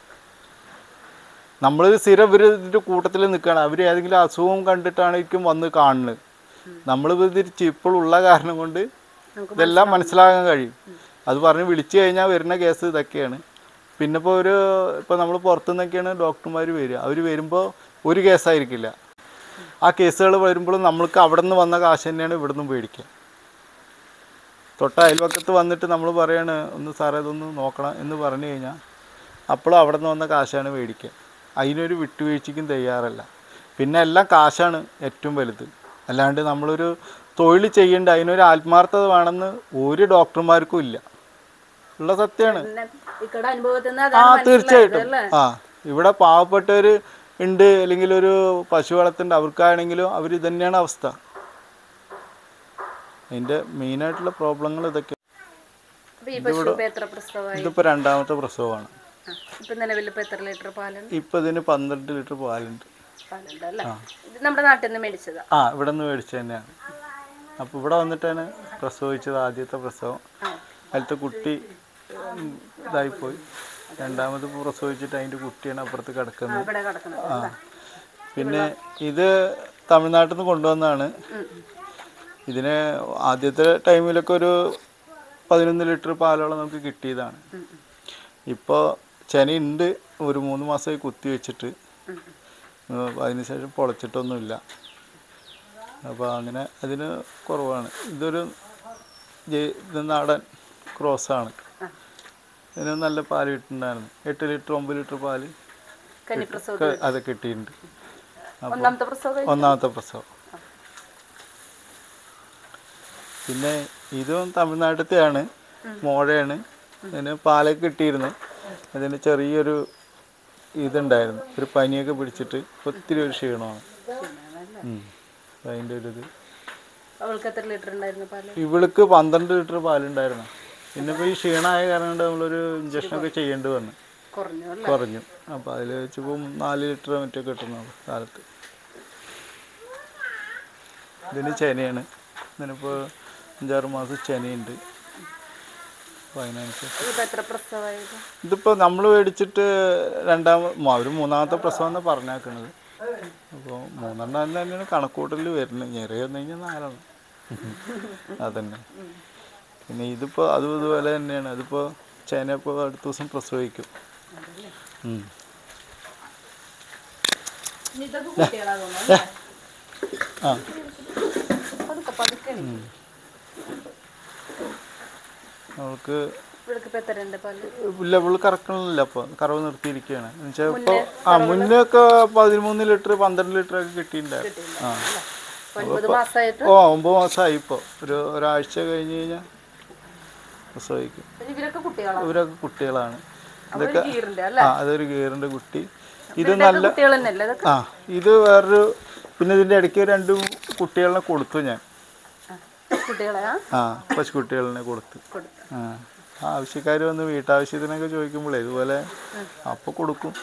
നമ്മൾ സ്ഥിരം ഇവർ ഇതിൻ്റെ കൂട്ടത്തിൽ നിൽക്കുകയാണ് അവർ ഏതെങ്കിലും അസുഖം കണ്ടിട്ടായിരിക്കും വന്ന് കാണുന്നത് നമ്മൾ ഇതിരിച്ച് ഇപ്പോഴുള്ള കാരണം കൊണ്ട് നമുക്ക് ഇതെല്ലാം മനസ്സിലാക്കാൻ കഴിയും അത് പറഞ്ഞ് വിളിച്ചു കഴിഞ്ഞാൽ വരുന്ന കേസ് ഇതൊക്കെയാണ് പിന്നെ ഇപ്പോൾ ഒരു ഇപ്പോൾ നമ്മൾ പുറത്തുനിന്നൊക്കെയാണ് ഡോക്ടർമാർ വരിക അവർ വരുമ്പോൾ ഒരു കേസായിരിക്കില്ല ആ കേസുകൾ വരുമ്പോഴും നമ്മൾക്ക് അവിടെ നിന്ന് വന്ന കാശ് തന്നെയാണ് ഇവിടെ നിന്നും മേടിക്കുക തൊട്ട അയൽവക്കത്ത് വന്നിട്ട് നമ്മൾ പറയാണ് ഒന്ന് സാറേ ഇതൊന്ന് നോക്കണം എന്ന് പറഞ്ഞു കഴിഞ്ഞാൽ അപ്പോഴും അവിടെ നിന്ന് വന്ന കാശാണ് മേടിക്കുക അതിനൊരു വിട്ടുവീഴ്ചയ്ക്കും തയ്യാറല്ല പിന്നെ എല്ലാം കാശാണ് ഏറ്റവും വലുത് അല്ലാണ്ട് നമ്മളൊരു തൊഴിൽ ചെയ്യേണ്ട അതിനൊരു ആത്മാർത്ഥത വേണമെന്ന് ഒരു ഡോക്ടർമാർക്കും ഇല്ല ഉള്ള സത്യമാണ് പിന്നെ ഇക്കടെ അനുഭവത്തിൽ നിന്ന് ആ അതാണ് മനസ്സിലായത് തീർച്ചയായിട്ടും അല്ലേ ആ ഇവിടെ പാവപ്പെട്ടവർ ഉണ്ട് അല്ലെങ്കിൽ ഒരു പശു വളർത്തുന്നുണ്ട് അവർക്കാണെങ്കിലും അവർ തന്നെയാണ് അവസ്ഥ അതിൻ്റെ മെയിനായിട്ടുള്ള പ്രോബ്ലങ്ങൾ ഇതൊക്കെ അപ്പൊ ഈ പശു ഇപ്പൊ എത്ര പ്രസവമായി ഇതിപ്പോൾ രണ്ടാമത്തെ പ്രസവമാണ് ആ, ഇപ്പൊ നിലവിൽ ഇപ്പൊ എത്ര ലിറ്റർ പാലുണ്ട് ഇപ്പം ഇതിന് പന്ത്രണ്ട് ലിറ്റർ പാലുണ്ട് പാലുണ്ട് അല്ലേ ഇത് നമ്മുടെ നാട്ടിൽ നിന്ന് മേടിച്ചതാ ആ ഇവിടെ നിന്ന് മേടിച്ചത് തന്നെയാണ് അപ്പോൾ ഇവിടെ വന്നിട്ടാണ് പ്രസവിച്ചത് ആദ്യത്തെ പ്രസവം അതിലത്തെ കുട്ടി ഉം, ഇതായിപ്പോയി രണ്ടാമത് പ്രസവിച്ചിട്ട് അതിൻ്റെ കുട്ടിയാണ് അപ്പുറത്ത് ആ, കിടക്കുന്നത് ഇവിടെ കിടക്കുന്നത് ആ പിന്നെ ഇത് തമിഴ്നാട്ടിൽ നിന്ന് കൊണ്ടുവന്നതാണ് ഇതിന് ആദ്യത്തെ ടൈമിലൊക്കെ ഒരു പതിനൊന്ന് ലിറ്റർ പാലോളം നമുക്ക് കിട്ടിയതാണ് ഇപ്പോൾ ചെനയുണ്ട് ഒരു മൂന്ന് മാസമായി കുത്തി വെച്ചിട്ട് ഉം, അതിനുശേഷം പൊളച്ചിട്ടൊന്നുമില്ല അപ്പോൾ അങ്ങനെ അതിന് കുറവാണ് ഇതൊരു ജെ- ഇത് നാടൻ ക്രോസാണ് ഇതിന് നല്ല പാല് കിട്ടുന്നുണ്ടായിരുന്നു എട്ട് ലിറ്റർ ഒമ്പത് ലിറ്റർ പാല് കന്നി പ്രസവം ഒക്കെ അത് കിട്ടിയിട്ടുണ്ട് ഒന്നാമത്തെ പ്രസവം കഴിഞ്ഞു. ഒന്നാമത്തെ പ്രസവം പിന്നെ ഇതും തമിഴ്നാട്ടിലത്തെയാണ് മോഴയാണ് ഇതിന് പാലൊക്കെ കിട്ടിയിരുന്നു അതിന് ചെറിയൊരു ഇതുണ്ടായിരുന്നു ഒരു പനിയൊക്കെ പിടിച്ചിട്ട് ഒത്തിരി ഒരു ക്ഷീണമാണ് ഉം. അപ്പൊ അതിൻ്റെ ഒരു ഇത് അവൾക്ക് എത്ര ലിറ്റർ ഉണ്ടായിരുന്നു പാല് ഇവൾക്ക് പന്ത്രണ്ട് ലിറ്റർ പാലുണ്ടായിരുന്നു പിന്നെ ഇപ്പോൾ ഈ ക്ഷീണമായ കാരണം കൊണ്ട് നമ്മളൊരു ഇഞ്ചക്ഷനൊക്കെ ചെയ്യേണ്ടി വന്നു കുറഞ്ഞു അല്ലേ കുറഞ്ഞു അപ്പോൾ അതിൽ വെച്ചപ്പോൾ നാല് ലിറ്റർ മറ്റോ കിട്ടുന്നുള്ളൂ കാലത്ത് ഇതിന് ചെനയാണ് ഇതിനിപ്പോൾ അഞ്ചാറ് മാസം ചെനയുണ്ട് അപ്പോൾ അതിനനുസരിച്ച് ഇതിപ്പോ എത്ര പ്രസവമായത് ഇതിപ്പോൾ നമ്മൾ മേടിച്ചിട്ട് രണ്ടാമത് മ- ഒരു മൂന്നാമത്തെ പ്രസവം എന്ന് പറഞ്ഞേക്കണത് അപ്പോൾ മൂന്നെണ്ണം തന്നെയാണ് കണക്കൂട്ടലിൽ വരുന്നത് ഞെറിയ വന്നു കഴിഞ്ഞാൽ നാലെണ്ണം അതന്നെ പിന്നെ ഇതിപ്പോൾ അതും ഇതുപോലെ തന്നെയാണ് അതിപ്പോൾ ചേന ഇപ്പോൾ അടുത്ത ദിവസം പ്രസവിക്കും ഉം. ഇനി ഇതൊക്കെ കുട്ടികളാ തോന്നുന്നു അല്ലേ? ആ പതുക്കെ പതുക്കെ എണീക്ക്. അവൾക്ക് ഇവൾക്ക് ഇപ്പൊ എത്ര ഉണ്ട് പാല് ലെവൽ കറക്കണില്ല അപ്പോൾ കറവ് നിർത്തിയിരിക്കുകയാണ് എന്നുവെച്ചാൽ ഇപ്പോൾ ആ മുന്നൊക്കെ പതിമൂന്ന് ലിറ്റർ പന്ത്രണ്ട് ലിറ്റർ ഒക്കെ കിട്ടിയിട്ടുണ്ടായിരുന്നു ആ ഒൻപത് മാസമായിട്ട് ഓ ഒമ്പത് മാസമായി ഇപ്പോൾ ഒരു ഒരാഴ്ച കഴിഞ്ഞ് കഴിഞ്ഞാൽ പ്രസവിക്കും ഇവരൊക്കെ കുട്ടികളാണ് ഇവരൊക്കെ കുട്ടികളാണ് അവര് ഗീറിന്റെ അല്ലേ ആ അതൊരു ഗിയറിൻ്റെ കുട്ടി ഇത് ഇതൊക്കെ നല്ല കുട്ടികൾ തന്നെയല്ലേ ഇതൊക്കെ ആ ഇത് വേറൊരു പിന്നെ ഇതിൻ്റെ ഇടയ്ക്ക് രണ്ട് കുട്ടികളെ കൊടുത്തു ഞാൻ കുട്ടികളെ ആ? ആ പശുക്കുട്ടികളിനെ കൊടുത്തു കൊടുത്തു ആ ആവശ്യക്കാർ വന്ന് വീട്ടാവശ്യത്തിനൊക്കെ ചോദിക്കുമ്പോഴേ ഇതുപോലെ അപ്പോൾ കൊടുക്കും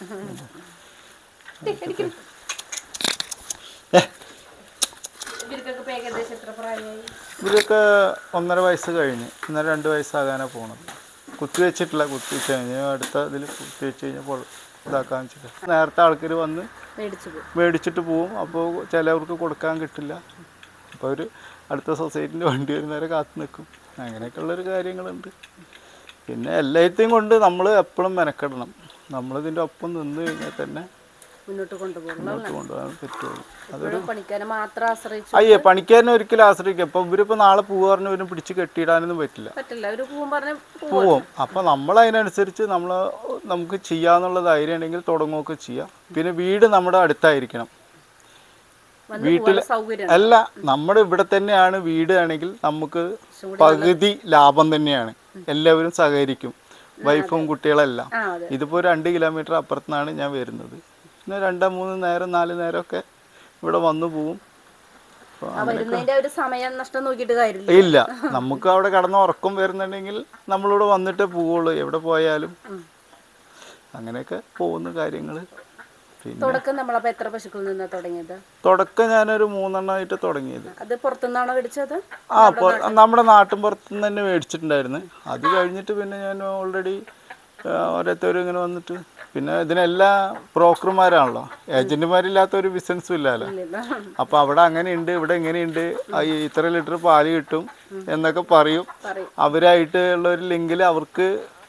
ഇവർക്കൊക്കെ ഇപ്പൊ ഏകദേശം എത്ര പ്രായമായി ഇവരൊക്കെ ഒന്നര വയസ്സ് കഴിഞ്ഞ് ഒന്നര രണ്ട് വയസ്സാകാനാണ് പോണത് കുത്തിവെച്ചിട്ടില്ല കുത്തിവെച്ച് കഴിഞ്ഞ് അടുത്ത ഇതിൽ കുത്തിവെച്ച് കഴിഞ്ഞാൽ പൊ- ഇതാക്കാന്ന് വെച്ചിട്ട് നേരത്തെ ആൾക്കാർ വന്ന് മേടിച്ചു പോകും മേടിച്ചിട്ട് പോവും അപ്പോൾ ചിലവർക്ക് കൊടുക്കാൻ കിട്ടില്ല അപ്പോൾ അവർ അടുത്ത സൊസൈറ്റിൻ്റെ വണ്ടി വരുന്നവരെ കാത്തു നിൽക്കും അങ്ങനെയൊക്കെയുള്ളൊരു കാര്യങ്ങളുണ്ട് പിന്നെ എല്ലാத்தைയും കൊണ്ട് നമ്മൾ എപ്പോഴും മെനക്കെടണം നമ്മളിതിൻ്റെ ഒപ്പം നിന്ന് കഴിഞ്ഞാൽ തന്നെ മുന്നോട്ട് കൊണ്ടുപോകും മുന്നോട്ട് കൊണ്ടുപോകാൻ പറ്റുള്ളൂ ഇപ്പോഴും പണിക്കാരെ മാത്രം ആശ്രയിച്ചു അയ്യേ പണിക്കാരനെ ഒരിക്കലും ആശ്രയിക്കുക ഇപ്പം ഇവരിപ്പോൾ നാളെ പൂവ് പറഞ്ഞ് ഇവരും പിടിച്ച് കെട്ടിയിടാനൊന്നും പറ്റില്ല പറ്റില്ല അവര് പോകും പറഞ്ഞ പോവും അപ്പം നമ്മൾ അതിനനുസരിച്ച് നമ്മൾ നമുക്ക് ചെയ്യാന്നുള്ള ധൈര്യം ഉണ്ടെങ്കിൽ തുടങ്ങുകയൊക്കെ ചെയ്യാം പിന്നെ വീട് നമ്മുടെ അടുത്തായിരിക്കണം വന്ന് പോകാനുള്ള സൗകര്യം അല്ല നമ്മുടെ ഇവിടെ തന്നെയാണ് വീട് ആണെങ്കിൽ നമുക്ക് പകുതി ലാഭം തന്നെയാണ് എല്ലാവരും സഹകരിക്കും വൈഫും കുട്ടികളെല്ലാം ആ അതെ ഇതിപ്പോൾ രണ്ട് കിലോമീറ്റർ അപ്പുറത്തുനിന്നാണ് ഞാൻ വരുന്നത് പിന്നെ രണ്ടോ മൂന്ന് നേരം നാല് നേരമൊക്കെ ഇവിടെ വന്നു പോവും അപ്പോൾ ആ വരുന്നതിന്റെ ഒരു സമയം നഷ്ടം നോക്കിയിട്ട് കാര്യമില്ല ഇല്ല നമുക്ക് അവിടെ കിടന്ന് ഉറക്കം വരുന്നുണ്ടെങ്കിൽ നമ്മളിവിടെ വന്നിട്ടേ പോവുള്ളൂ എവിടെ പോയാലും അങ്ങനെയൊക്കെ പോകുന്ന കാര്യങ്ങൾ പിന്നെ തുടക്കം നമ്മളപ്പോ എത്ര പശുക്കളിൽ നിന്നാ തുടങ്ങിയത് തുടക്കം ഞാനൊരു മൂന്നെണ്ണമായിട്ട് തുടങ്ങിയത് അത് പുറത്തുനിന്നാണോ മേടിച്ചത് ആ പൊ- നമ്മുടെ നാട്ടിൻ പുറത്തുനിന്ന് തന്നെ മേടിച്ചിട്ടുണ്ടായിരുന്നു അത് കഴിഞ്ഞിട്ട് പിന്നെ ഞാൻ ഓൾറെഡി ഓരോരുത്തരും ഇങ്ങനെ വന്നിട്ട് പിന്നെ ഇതിനെല്ലാം ബ്രോക്കർമാരാണല്ലോ ഏജന്റുമാരില്ലാത്ത ഒരു ബിസിനസ്സും ഇല്ലല്ലോ ഇല്ലല്ലോ. അപ്പോൾ അവിടെ അങ്ങനെയുണ്ട് ഇവിടെ ഇങ്ങനെയുണ്ട് ആ, ഈ ഇത്ര ലിറ്റർ പാല് കിട്ടും എന്നൊക്കെ പറയും പറയും അവരായിട്ട് ഉള്ള ഒരു ലിങ്കിൽ അവർക്ക്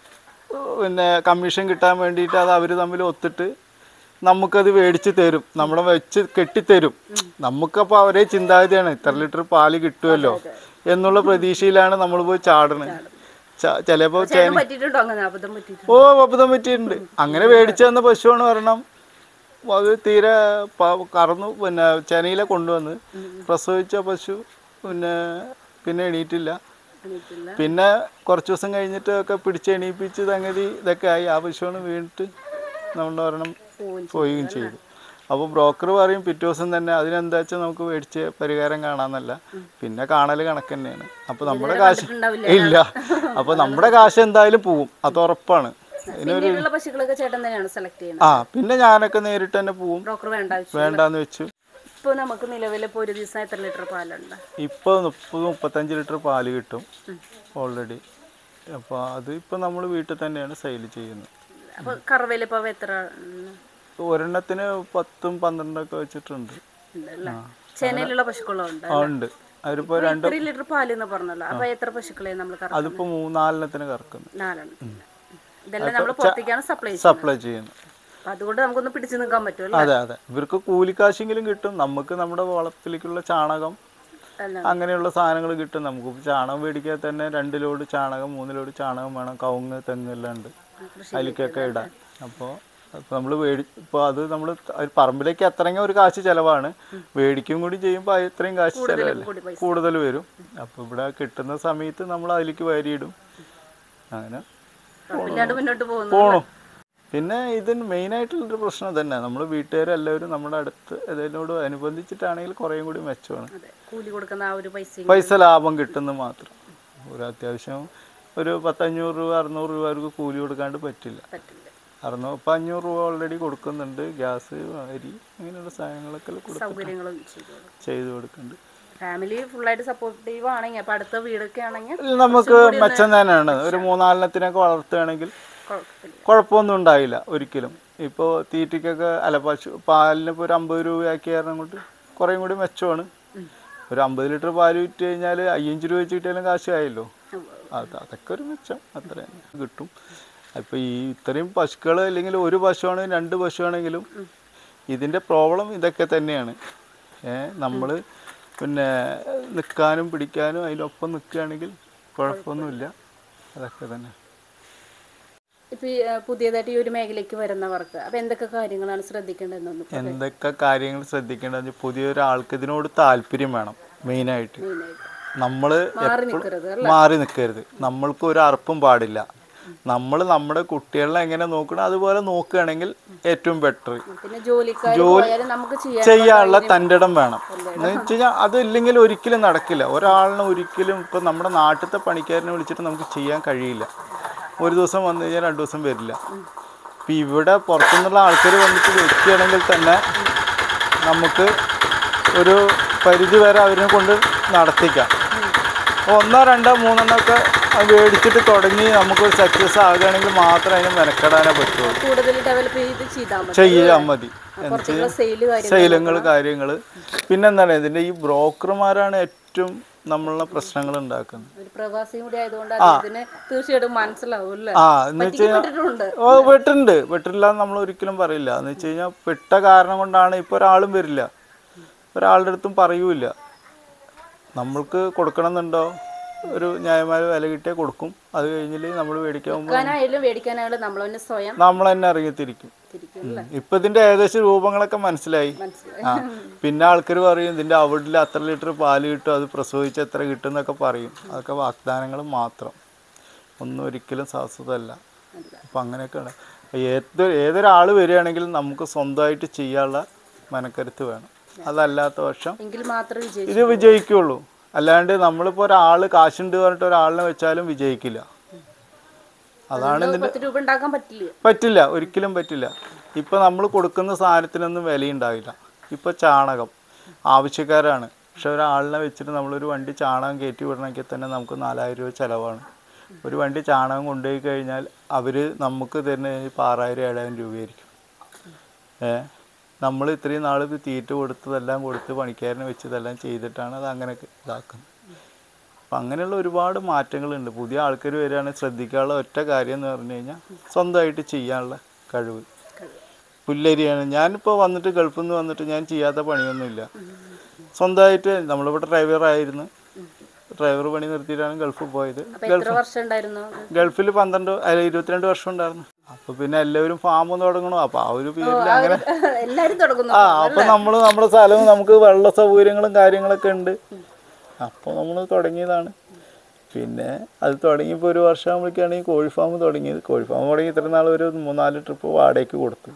പിന്നെ കമ്മീഷൻ കിട്ടാൻ വേണ്ടിയിട്ട് അത് അവർ തമ്മിൽ ഒത്തിട്ട് നമുക്കത് മേടിച്ച് തരും നമ്മളെ വെച്ച് കെട്ടിത്തരും നമുക്കപ്പോൾ അവരെ ചിന്താഗതിയാണ് ഇത്ര ലിറ്റർ പാല് കിട്ടുമല്ലോ എന്നുള്ള പ്രതീക്ഷയിലാണ് നമ്മൾ പോയി ചാടണത് ചിലപ്പോൾ ചേട്ടന് പറ്റിയിട്ടുണ്ടോ അങ്ങനെ അബദ്ധം പറ്റിയിട്ടുണ്ട് ഓ അബദ്ധം പറ്റിയിട്ടുണ്ട് അങ്ങനെ മേടിച്ചു തന്ന പശുവാണ് പറയണം അത് തീരെ പ- കറന്നു പിന്നെ ചെനയിലെ കൊണ്ടുവന്ന് പ്രസവിച്ച പശു പിന്നെ പിന്നെ എണീറ്റില്ല എണീറ്റില്ല. പിന്നെ കുറച്ച് ദിവസം കഴിഞ്ഞിട്ട് ഒക്കെ പിടിച്ച് എണീപ്പിച്ച് സംഗതി ഇതൊക്കെ ആയി ആ പശുവാണ് വീണിട്ട് നമ്മുടെ ഒരെണ്ണം പോവും പോവുകയും ചെയ്തു അപ്പോൾ ബ്രോക്കർ പറയും പിറ്റേ ദിവസം തന്നെ അതിനെന്താ വെച്ചാൽ നമുക്ക് മേടിച്ച് പരിഹാരം കാണാന്നല്ല പിന്നെ കാണൽ കണക്ക് തന്നെയാണ് അപ്പോൾ നമ്മുടെ കാശ് കണ്ടിട്ടുണ്ടാവില്ല. ഇല്ല അപ്പോൾ നമ്മുടെ കാശ് എന്തായാലും പോവും അത് ഉറപ്പാണ് പിന്നീടുള്ള പശുക്കളൊക്കെ ചേട്ടൻ തന്നെയാണ് സെലക്ട് ചെയ്യുന്നത് ആ പിന്നെ ഞാനൊക്കെ നേരിട്ട് തന്നെ പോവും ബ്രോക്കർ വേണ്ട ആവശ്യം വേണ്ടാന്ന് വെച്ചു ഇപ്പൊ നമുക്ക് നിലവിൽ ഇപ്പൊ ഒരു ദിവസം എത്ര ലിറ്റർ പാലുണ്ട് ഇപ്പോൾ മുപ്പത് മുപ്പത്തഞ്ച് ലിറ്റർ പാല് കിട്ടും ഓൾറെഡി അപ്പോൾ അത് ഇപ്പോൾ നമ്മൾ വീട്ടിൽ തന്നെയാണ് സെയിൽ ചെയ്യുന്നത് അപ്പൊ കറവയിൽ ഇപ്പൊ എത്ര ഉം, ഒരെണ്ണത്തിന് പത്തും പന്ത്രണ്ടൊക്കെ വെച്ചിട്ടുണ്ട് ഉണ്ടല്ലേ ചെന്നൈയിലുള്ള പശുക്കളുണ്ട് ആ ഉണ്ട് അതിലിപ്പോൾ രണ്ട് ഇത്ര ലിറ്റർ പാല് എന്ന് പറഞ്ഞല്ലോ അപ്പൊ എത്ര പശുക്കളെ നമ്മൾ കറ അതിപ്പോൾ മൂന്നാലെണ്ണത്തിന് കറക്കുന്നത് നാലെണ്ണം ഇതെല്ലാം നമ്മൾ പുറത്തേക്കാണ് സപ്ലൈ ചെയ്യുന്നത് സപ്ലൈ ചെയ്യുന്നു അപ്പൊ അതുകൊണ്ട് നമുക്കൊന്ന് പിടിച്ചു നിൽക്കാൻ പറ്റുമല്ലോ അതെ അതെ ഇവർക്ക് കൂലിക്കാശെങ്കിലും കിട്ടും നമുക്ക് നമ്മുടെ വളത്തിലേക്കുള്ള ചാണകം അല്ല അങ്ങനെയുള്ള സാധനങ്ങൾ കിട്ടും നമുക്ക് ഇപ്പൊ ചാണകം മേടിക്കാൻ തന്നെ രണ്ട് ലോഡ് ചാണകം മൂന്ന് ലോഡ് ചാണകം വേണം കവുങ്ങ് തെങ്ങ് എല്ലാം ഉണ്ട് അതിലേക്കൊക്കെ ഇടാൻ അപ്പോൾ അപ്പോൾ നമ്മൾ മേടി ഇപ്പോൾ അത് നമ്മൾ പറമ്പിലേക്ക് അത്രയും ഒരു കാശ് ചിലവാണ് മേടിക്കും കൂടി ചെയ്യുമ്പോൾ അത്രയും കാശ് ചിലവല്ലേ കൂടി പൈസ. കൂടുതൽ വരും അപ്പോൾ ഇവിടെ കിട്ടുന്ന സമയത്ത് നമ്മൾ അതിലേക്ക് വാരിയിടും അങ്ങനെ കുഴപ്പമില്ലാണ്ട് മുന്നോട്ട് പോകുന്നു പോണു പിന്നെ ഇതിന് മെയിനായിട്ടുള്ളൊരു പ്രശ്നം തന്നെ നമ്മൾ വീട്ടുകാരെല്ലാവരും നമ്മുടെ അടുത്ത് ഇതിനോട് അനുബന്ധിച്ചിട്ടാണെങ്കിൽ കുറേയും കൂടി മെച്ചമാണ് അതെ കൂലി കൊടുക്കുന്ന ആ ഒരു പൈസ പൈസ ലാഭം കിട്ടുന്ന മാത്രം ഒരു അത്യാവശ്യം ഒരു പത്തഞ്ഞൂറ് രൂപ അറുന്നൂറ് രൂപ അവർക്ക് കൂലി കൊടുക്കാണ്ട് പറ്റില്ല പറ്റില്ല അറുന്നൂറ് ഇപ്പം അഞ്ഞൂറ് രൂപ ഓൾറെഡി കൊടുക്കുന്നുണ്ട് ഗ്യാസ് അരി അങ്ങനെയുള്ള സാധനങ്ങളൊക്കെ കൊടു സൗകര്യങ്ങളും ചെയ്തു ചെയ്ത് കൊടുക്കുന്നുണ്ട് ഫാമിലി ഫുള്ളായിട്ട് സപ്പോർട്ടീവ് ആണെങ്കിൽ അപ്പൊ അടുത്ത വീടൊക്കെ ആണെങ്കിൽ ഇതിൽ നമുക്ക് മെച്ചം തന്നെയാണ് ഒരു മൂന്നാലെണ്ണത്തിനൊക്കെ വളർത്തുകയാണെങ്കിൽ കുഴപ്പമില്ല കുഴപ്പമൊന്നും ഉണ്ടായില്ല ഒരിക്കലും ഇപ്പോൾ തീറ്റയ്ക്കൊക്കെ അല്ല പശു പാലിന് ഇപ്പോൾ ഒരു അമ്പത് രൂപയാക്കി കാരണം കൊണ്ട് കുറേയും കൂടി മെച്ചമാണ് ഒരു അമ്പത് ലിറ്റർ പാല് വിറ്റ് കഴിഞ്ഞാൽ അയ്യഞ്ച് രൂപ വെച്ച് കിട്ടിയാലും കാശായല്ലോ അത് അതൊക്കെ ഒരു മെച്ചം അത്ര തന്നെ കിട്ടും അപ്പോൾ ഈ ഇത്രയും പശുക്കൾ അല്ലെങ്കിൽ ഒരു പശുവാണെങ്കിലും രണ്ട് പശുവാണെങ്കിലും ഇതിൻ്റെ പ്രോബ്ലം ഇതൊക്കെ തന്നെയാണ് ഏ നമ്മൾ പിന്നെ നിൽക്കാനും പിടിക്കാനും അതിനൊപ്പം നിൽക്കുകയാണെങ്കിൽ കുഴപ്പമൊന്നുമില്ല അതൊക്കെ തന്നെ ഇപ്പൊ ഈ, ആ, പുതിയതായിട്ട് ഈ ഒരു മേഖലയ്ക്ക് വരുന്നവർക്ക് അപ്പൊ എന്തൊക്കെ കാര്യങ്ങളാണ് ശ്രദ്ധിക്കേണ്ടതെന്നൊന്ന് എന്തൊക്കെ കാര്യങ്ങൾ ശ്രദ്ധിക്കേണ്ടത് പുതിയൊരാൾക്ക് ഇതിനോട് താല്പര്യം വേണം മെയിനായിട്ട് മെയിനായിട്ട് നമ്മൾ മാറി നിൽക്കരുത് അല്ലേ മാറി നിൽക്കരുത് നമ്മൾക്ക് ഒരു അറപ്പും പാടില്ല നമ്മൾ നമ്മുടെ കുട്ടികളെ എങ്ങനെ നോക്കണം അതുപോലെ നോക്കുകയാണെങ്കിൽ ഏറ്റവും ബെറ്റർ പിന്നെ ജോലിക്കാർ പോയാലും നമുക്ക് ചെയ്യാൻ ചെയ്യാനുള്ള തൻ്റെടം വേണം എന്ന് വെച്ച് കഴിഞ്ഞാൽ അതില്ലെങ്കിൽ ഒരിക്കലും നടക്കില്ല ഒരാളിനെ ഒരിക്കലും ഇപ്പം നമ്മുടെ നാട്ടിലത്തെ പണിക്കാരനെ വിളിച്ചിട്ട് നമുക്ക് ചെയ്യാൻ കഴിയില്ല ഒരു ദിവസം വന്നു കഴിഞ്ഞാൽ രണ്ട് ദിവസം വരില്ല ഇപ്പം ഇവിടെ പുറത്തുനിന്നുള്ള ആൾക്കാർ വന്നിട്ട് വെക്കുകയാണെങ്കിൽ തന്നെ നമുക്ക് ഒരു പരിധി വരെ അവരെ കൊണ്ട് നടത്തിക്കാം അപ്പോൾ ഒന്നോ രണ്ടോ മൂന്നെണ്ണോ ഒക്കെ അത് മേടിച്ചിട്ട് തുടങ്ങി നമുക്കൊരു സക്സസ് ആകുകയാണെങ്കിൽ മാത്രമേ അതിന് മെനക്കെടാനേ പറ്റുള്ളൂ കൂടുതൽ ഡെവലപ്പ് ചെയ്ത് ചെയ്താൽ മതി ചെയ്യാൻ മതി പുറത്തേക്കുള്ള സെയില് കാര്യം ശൈലങ്ങൾ കാര്യങ്ങൾ പിന്നെന്താണ് ഇതിൻ്റെ ഈ ബ്രോക്കർമാരാണ് ഏറ്റവും നമ്മളെ പ്രശ്നങ്ങൾ ഉണ്ടാക്കുന്നത് ഒരു പ്രവാസിയും കൂടി ആയതുകൊണ്ട് അദ്ദേഹത്തിന് തീർച്ചയായിട്ടും മനസ്സിലാവും അല്ലേ ആ എന്ന് വെച്ച് കഴിഞ്ഞാൽ പറ്റിക്കപ്പെട്ടിട്ടുണ്ട് ഓ പെട്ടുണ്ട് പെട്ടില്ല എന്ന് നമ്മൾ ഒരിക്കലും പറയില്ല എന്ന് വെച്ച് കഴിഞ്ഞാൽ പെട്ട കാരണം കൊണ്ടാണ് ഇപ്പോൾ ഒരാളും വരില്ല ഒരാളുടെ അടുത്തും പറയൂല നമ്മൾക്ക് കൊടുക്കണമെന്നുണ്ടോ ഒരു ന്യായമായ വില കിട്ടിയാൽ കൊടുക്കും അത് കഴിഞ്ഞിട്ട് നമ്മൾ മേടിക്കാൻ പോകുമ്പോൾ വിൽക്കാനായാലും മേടിക്കാനായാലും നമ്മൾ തന്നെ സ്വയം നമ്മൾ തന്നെ ഇറങ്ങിത്തിരിക്കും തിരിക്കും അല്ലേ ഇപ്പം ഇതിൻ്റെ ഏകദേശം രൂപങ്ങളൊക്കെ മനസ്സിലായി മനസ്സിലായി ആ പിന്നെ ആൾക്കാർ പറയും ഇതിൻ്റെ അവിടിൽ അത്ര ലിറ്റർ പാല് കിട്ടും അത് പ്രസവിച്ച് എത്ര കിട്ടും എന്നൊക്കെ പറയും അതൊക്കെ വാഗ്ദാനങ്ങൾ മാത്രം ഒന്നും ഒരിക്കലും ശാശ്വതമല്ല അപ്പം അങ്ങനെയൊക്കെയാണ് ഏത് ഏതൊരാൾ വരികയാണെങ്കിലും നമുക്ക് സ്വന്തമായിട്ട് ചെയ്യാനുള്ള മനക്കരുത്ത് വേണം അതല്ലാത്ത പക്ഷം എങ്കിൽ മാത്രമേ വിജയിച്ചു ഇത് വിജയിക്കുള്ളൂ അല്ലാണ്ട് നമ്മളിപ്പോൾ ഒരാൾ കാശുണ്ട് പറഞ്ഞിട്ട് ഒരാളിനെ വെച്ചാലും വിജയിക്കില്ല അതാണ് ഇതിൻ്റെ പത്ത് രൂപ ഉണ്ടാക്കാൻ പറ്റില്ല പറ്റില്ല ഒരിക്കലും പറ്റില്ല ഇപ്പം നമ്മൾ കൊടുക്കുന്ന സാധനത്തിനൊന്നും വിലയുണ്ടാവില്ല ഇപ്പോൾ ചാണകം ആവശ്യക്കാരാണ് പക്ഷെ ഒരാളിനെ വെച്ചിട്ട് നമ്മളൊരു വണ്ടി ചാണകം കയറ്റി വിടണമെങ്കിൽ തന്നെ നമുക്ക് നാലായിരം രൂപ ചിലവാണ് ഒരു വണ്ടി ചാണകം കൊണ്ടുപോയി കഴിഞ്ഞാൽ അവർ നമുക്ക് തരുന്ന ഇപ്പോൾ ആറായിരം ഏഴായിരം രൂപയായിരിക്കും ഏ നമ്മൾ ഇത്രയും നാൾ ഇത് തീറ്റ കൊടുത്തതെല്ലാം കൊടുത്ത് പണിക്കാരനെ വെച്ചതെല്ലാം ചെയ്തിട്ടാണ് അത് അങ്ങനെ ഇതാക്കുന്നത് അപ്പം അങ്ങനെയുള്ള ഒരുപാട് മാറ്റങ്ങളുണ്ട് പുതിയ ആൾക്കാർ വരികയാണെങ്കിൽ ശ്രദ്ധിക്കാനുള്ള ഒറ്റ കാര്യം എന്ന് പറഞ്ഞു കഴിഞ്ഞാൽ സ്വന്തമായിട്ട് ചെയ്യാനുള്ള കഴിവ് പുല്ലരിയാണ് ഞാനിപ്പോൾ വന്നിട്ട് ഗൾഫിൽ നിന്ന് വന്നിട്ട് ഞാൻ ചെയ്യാത്ത പണിയൊന്നുമില്ല സ്വന്തമായിട്ട് നമ്മളിവിടെ ഡ്രൈവറായിരുന്നു ഡ്രൈവർ പണി നിർത്തിയിട്ടാണ് ഗൾഫിൽ പോയത് അപ്പൊ എത്ര വർഷം ഉണ്ടായിരുന്നു ഗൾഫിൽ പന്ത്രണ്ട് അല്ല ഇരുപത്തിരണ്ട് വർഷം ഉണ്ടായിരുന്നു അപ്പോൾ പിന്നെ എല്ലാവരും ഫാം തുടങ്ങണം അപ്പോൾ ആ ഒരു പേരിൽ അങ്ങനെ എല്ലാരും തുടങ്ങുന്നു ആ അപ്പോൾ നമ്മൾ നമ്മുടെ സ്ഥലവും നമുക്ക് വെള്ള സൗകര്യങ്ങളും കാര്യങ്ങളൊക്കെ ഉണ്ട് അപ്പോൾ നമ്മൾ തുടങ്ങിയതാണ് പിന്നെ അത് തുടങ്ങിയപ്പോൾ ഒരു വർഷം ആകുമ്പോഴേക്കാണ് ഈ കോഴി ഫാം തുടങ്ങിയത് കോഴി ഫാം തുടങ്ങി ഇത്ര നാൾ ഒരു മൂന്നാല് ട്രിപ്പ് വാടകയ്ക്ക് കൊടുത്തു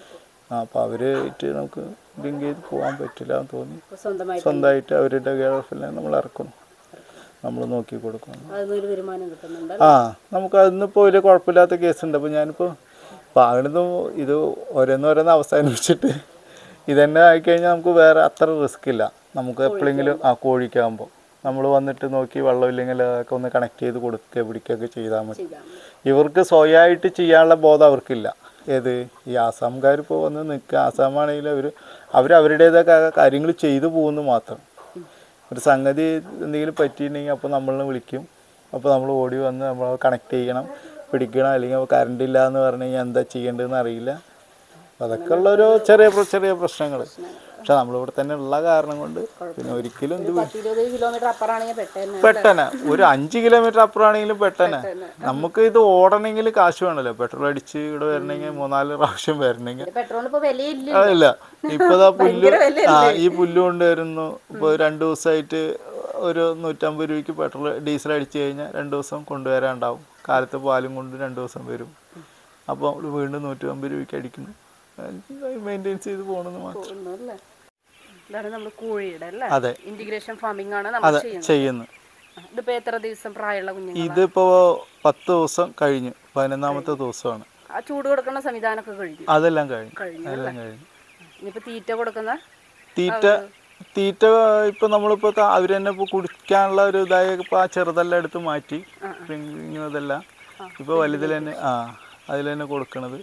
ആ അപ്പോൾ അവരായിട്ട് നമുക്ക് ലിങ്ക് ചെയ്ത് പോകാൻ പറ്റില്ല എന്ന് തോന്നി അപ്പൊ സ്വന്തമായിട്ട് സ്വന്തമായിട്ട് അവരുടെ ഗൾഫിൽ നമ്മൾ ഇറക്കണം നമ്മൾ നോക്കി കൊടുക്കണം അതിനൊരു വരുമാനം കിട്ടുന്നുണ്ട് ആ നമുക്ക് അതിന്നിപ്പോൾ വലിയ കുഴപ്പമില്ലാത്ത കേസുണ്ട് അപ്പോൾ ഞാനിപ്പോൾ അപ്പോൾ അവിടുന്ന് ഇത് ഓരോന്നോരോന്ന് അവസാനിപ്പിച്ചിട്ട് ഇതന്നെ ആയിക്കഴിഞ്ഞാൽ നമുക്ക് വേറെ അത്ര റിസ്ക് ഇല്ല നമുക്ക് എപ്പോഴെങ്കിലും ആ കോഴിക്കാകുമ്പോൾ നമ്മൾ വന്നിട്ട് നോക്കി വെള്ളമില്ലെങ്കിൽ അതൊക്കെ ഒന്ന് കണക്ട് ചെയ്ത് കൊടുക്കുക പിടിക്കുകയൊക്കെ ചെയ്താൽ മതി ചെയ്താൽ മതി. ഇവർക്ക് സ്വയമായിട്ട് ചെയ്യാനുള്ള ബോധം അവർക്കില്ല ഏത് ഈ ആസാംകാർ ഇപ്പോൾ വന്ന് നിൽക്കുക ആസാമാണെങ്കിൽ അവർ അവർ അവരുടേതായ കാര്യങ്ങൾ ചെയ്തു പോകുന്നു മാത്രം ഒരു സംഗതി എന്തെങ്കിലും പറ്റിയിട്ടുണ്ടെങ്കിൽ അപ്പോൾ നമ്മളെ വിളിക്കും അപ്പോൾ നമ്മൾ ഓടി വന്ന് നമ്മൾ കണക്ട് ചെയ്യണം പിടിക്കണം അല്ലെങ്കിൽ കറണ്ട് ഇല്ല എന്ന് പറഞ്ഞു കഴിഞ്ഞാൽ എന്താ ചെയ്യേണ്ടതെന്ന് അറിയില്ല അതൊക്കെ ഉള്ളൊരു ചെറിയ പ്ര- ചെറിയ പ്രശ്നങ്ങൾ പക്ഷെ നമ്മളിവിടെ തന്നെ ഉള്ള കാരണം കൊണ്ട് പിന്നെ ഒരിക്കലും ഇത് പത്ത് ഇരുപത് കിലോമീറ്റർ അപ്പുറമാണെങ്കിൽ പെട്ടെന്ന് പെട്ടെന്ന് ഒരു അഞ്ച് കിലോമീറ്റർ അപ്പുറമാണെങ്കിലും പെട്ടെന്ന് നമുക്ക് ഇത് ഓടണമെങ്കിൽ കാശ് വേണമല്ലോ പെട്രോൾ അടിച്ച് ഇവിടെ വരണമെങ്കിൽ മൂന്നാല് പ്രാവശ്യം വരണമെങ്കിൽ പെട്രോളിന് ഇപ്പൊ വിലയില്ല അതല്ല ഇപ്പതാ പുല്ല് ഭയങ്കര വിലയല്ലേ? ആ ഈ പുല്ല് കൊണ്ടുവരുന്നു ഇപ്പോൾ രണ്ട് ദിവസമായിട്ട് ഒരു നൂറ്റമ്പത് രൂപയ്ക്ക് പെട്രോൾ ഡീസൽ അടിച്ചു കഴിഞ്ഞാൽ രണ്ട് ദിവസം കൊണ്ടുവരാനുണ്ടാവും കാലത്ത് പാലും കൊണ്ട് രണ്ട് ദിവസം വരും അപ്പോൾ നമ്മൾ വീണ്ടും നൂറ്റമ്പത് രൂപയ്ക്ക് അടിക്കുന്നു മെയിൻറ്റെയിൻ ചെയ്ത് പോകണമെന്ന് മാത്രം ഒന്നുമില്ല. ഇതാണ് നമ്മൾ കോഴിയുടെ അല്ലേ അതെ ഇന്റിഗ്രേഷൻ ഫാമിംഗ് ആണ് നമ്മൾ അതെ ചെയ്യുന്നത് ചെയ്യുന്നു ആ, ഇതിപ്പോ എത്ര ദിവസം പ്രായമുള്ള കുഞ്ഞുങ്ങൾ ഇതിപ്പോ പത്ത് ദിവസം കഴിഞ്ഞു പതിനൊന്നാമത്തെ ദിവസമാണ് ആ ചൂട് കൊടുക്കുന്ന സംവിധാനമൊക്കെ കഴിഞ്ഞു അതെല്ലാം കഴിഞ്ഞു കഴിഞ്ഞു അതെല്ലാം കഴിഞ്ഞു ഇനിയിപ്പോ തീറ്റ കൊടുക്കുന്ന തീറ്റ തീറ്റ ഇപ്പൊ നമ്മളിപ്പോ ത- അവര് തന്നെ ഇപ്പൊ കുടിക്കാനുള്ള ഒരു ഇതായ ഇപ്പൊ ആ ചെറുതെല്ലാം എടുത്ത് മാറ്റി ഇങ്ങനതെല്ലാം ഇപ്പൊ വലുതിൽ തന്നെ ആ അതിൽ തന്നെ കൊടുക്കണത്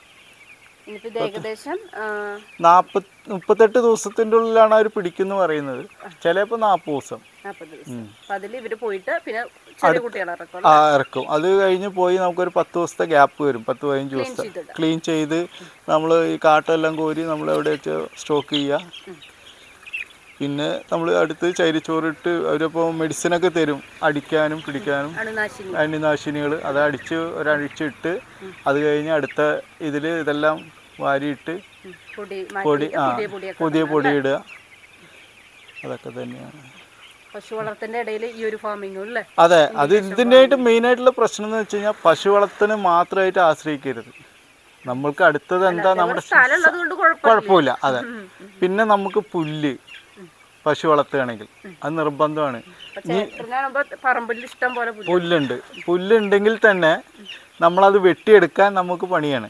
ഇനിയിപ്പോ ഇത് ഏകദേശം ആ, നാപ്പത് മുപ്പത്തെട്ട് ദിവസത്തിന്റെ ഉള്ളിലാണ് അവർ പിടിക്കുന്നു പറയുന്നത് ചിലപ്പോ നാൽപ്പത് ദിവസം നാപ്പത് ദിവസം അപ്പൊ അതിൽ ഇവര് പോയിട്ട് പിന്നെ ചെറിയ കുട്ടികളെ ഇറക്കും ആ ഇറക്കും അത് കഴിഞ്ഞ് പോയി നമുക്കൊരു പത്ത് ദിവസത്തെ ഗ്യാപ്പ് വരും പത്ത് പതിനഞ്ച് ദിവസത്തെ ചെയ്തിടാം. ക്ലീൻ ചെയ്ത് നമ്മൾ ഈ കാട്ടെല്ലാം കോരി നമ്മൾ എവിടെ വെച്ച് സ്റ്റോക്ക് ചെയ്യുക പിന്നെ നമ്മൾ അടുത്ത് ചരിച്ചോറിട്ട് അവരിപ്പോൾ മെഡിസിനൊക്കെ തരും അടിക്കാനും പിടിക്കാനും അണുനാശിനി അന്യനാശിനികൾ അത് അടിച്ച് ഒരഴിച്ചിട്ട് അത് കഴിഞ്ഞ് അടുത്ത ഇതിൽ ഇതെല്ലാം വാരിയിട്ട് ഉം, പൊടി പൊടി മാറ്റി ആ പുതിയ പൊടിയൊക്കെ പുതിയ പൊടി ഇടുക അതൊക്കെ തന്നെയാണ് പശു വളർത്തിന്റെ ഇടയിൽ ഈ ഒരു ഫാമിങ്ങും അല്ലേ അതെ അത് ഇതിൻ്റെയായിട്ട് മെയിനായിട്ടുള്ള പ്രശ്നം എന്ന് വെച്ച് കഴിഞ്ഞാൽ പശു വളർത്തന് മാത്രമായിട്ട് ആശ്രയിക്കരുത് നമ്മൾക്ക് അടുത്തത് എന്താ നമ്മുടെ സ്ഥലം ഉള്ളത് കൊണ്ട് കുഴപ്പമില്ല കുഴപ്പമില്ല അതെ പിന്നെ നമുക്ക് പുല്ല് പശു വളർത്തുകയാണെങ്കിൽ അത് നിർബന്ധമാണ് ഇപ്പൊ ചേട്ടനാകുമ്പോ പറമ്പിൽ ഇഷ്ടം പോലെ പുല്ല് പുല്ലുണ്ട് പുല്ലുണ്ടെങ്കിൽ തന്നെ നമ്മളത് വെട്ടിയെടുക്കാൻ നമുക്ക് പണിയാണ്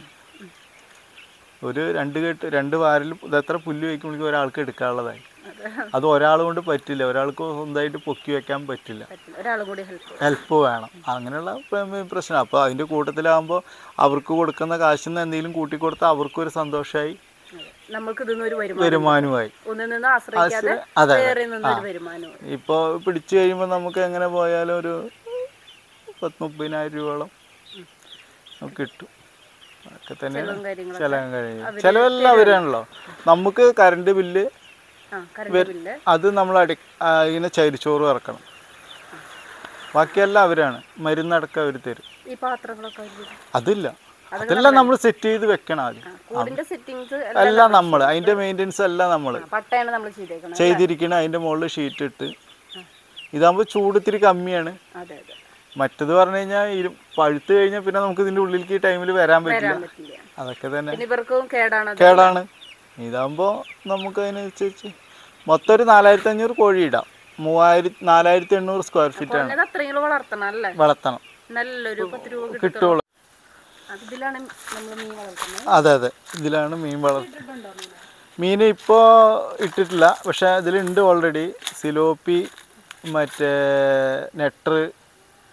ഒരു രണ്ട് കെട്ട് രണ്ട് വാരിൽ എത്ര പുല്ല് വയ്ക്കുമ്പോഴേക്കും ഒരാൾക്ക് എടുക്കാനുള്ളതായി അത് ഒരാൾ കൊണ്ട് പറ്റില്ല ഒരാൾക്ക് സ്വന്തമായിട്ട് പൊക്കി വെക്കാൻ പറ്റില്ല പറ്റില്ല ഒരാളും കൂടി ഹെൽപ്പ് ഹെൽപ്പ് വേണം അങ്ങനെയുള്ള പ്ര- പ്രശ്നം അപ്പോൾ അതിൻ്റെ കൂട്ടത്തിലാകുമ്പോൾ അവർക്ക് കൊടുക്കുന്ന കാശിൽ നിന്ന് എന്തെങ്കിലും കൂട്ടിക്കൊടുത്താൽ അവർക്കും ഒരു സന്തോഷമായി നമ്മൾക്ക് ഇതിന്ന് ഒരു വരുമാനം വരുമാനമായി ഒന്നിൽ നിന്ന് ആശ്രയിക്കാതെ അതെ അതെ വേറെ നിന്നൊരു വരുമാനം ഇപ്പോൾ പിടിച്ചു കഴിയുമ്പോൾ നമുക്ക് എങ്ങനെ പോയാലും ഒരു പത്ത് മുപ്പതിനായിരം രൂപയോളം നമുക്ക് കിട്ടും അതൊക്കെ തന്നെയാണ് ചെലവും കാര്യങ്ങളും ചിലവും കഴിയും ചിലവെല്ലാം അവരാണല്ലോ നമുക്ക് കറണ്ട് ബില്ല് ആ കറണ്ട് ബില്ല് അത് നമ്മൾ അടി ആ, ഇങ്ങനെ ചരിച്ചോറ് ഇറക്കണം ബാക്കിയെല്ലാം അവരാണ് മരുന്നടക്കം അവർ തരും ഈ പാത്രങ്ങളൊക്കെ അവര് തരും. അതില്ല അതെല്ലാം നമ്മൾ സെറ്റ് ചെയ്ത് വെക്കണം ആദ്യം ആ, കൂടിന്റെ സെറ്റിങ്സ് എല്ലാം നമ്മൾ അതിൻ്റെ മെയിൻ്റെനൻസ് എല്ലാം നമ്മൾ പട്ടയാണ് നമ്മൾ ചെയ്തേക്കണം ചെയ്തിരിക്കണം അതിൻ്റെ മുകളിൽ ഷീറ്റ് ഇട്ട് ഇതാകുമ്പോൾ ചൂട് ഇത്തിരി കമ്മിയാണ് അതെ അതെ മറ്റത് പറഞ്ഞു കഴിഞ്ഞാൽ ഇരു പഴുത്ത് കഴിഞ്ഞാൽ പിന്നെ നമുക്ക് ഇതിൻ്റെ ഉള്ളിലേക്ക് ഈ ടൈമിൽ വരാൻ പറ്റില്ല വരാൻ പറ്റില്ല അതൊക്കെ തന്നെ പിന്നെ ഇവർക്കും കേടാണ് അത്. കേടാണ് ഇതാകുമ്പോൾ നമുക്ക് അതിനനുസരിച്ച് മൊത്തം ഒരു നാലായിരത്തി അഞ്ഞൂറ് കോഴി ഇടാം മൂവായിരത്തി നാലായിരത്തി എണ്ണൂറ് സ്ക്വയർ ഫീറ്റ് ആണ് കുറഞ്ഞത് അത്രയെങ്കിലും വളർത്തണം അല്ലേ വളർത്തണം നല്ലൊരു പത്ത് രൂപ കിട്ടും കിട്ടുള്ളൂ അതിലാണ് നമ്മൾ മീൻ വളർത്തുന്നത് അതെ അതെ ഇതിലാണ് മീൻ വളർത്തുന്നത് മീൻ ഇപ്പോൾ ഇട്ടിട്ടില്ല പക്ഷേ ഇതിലുണ്ട് ഓൾറെഡി സിലോപ്പി മറ്റേ നെട്ടർ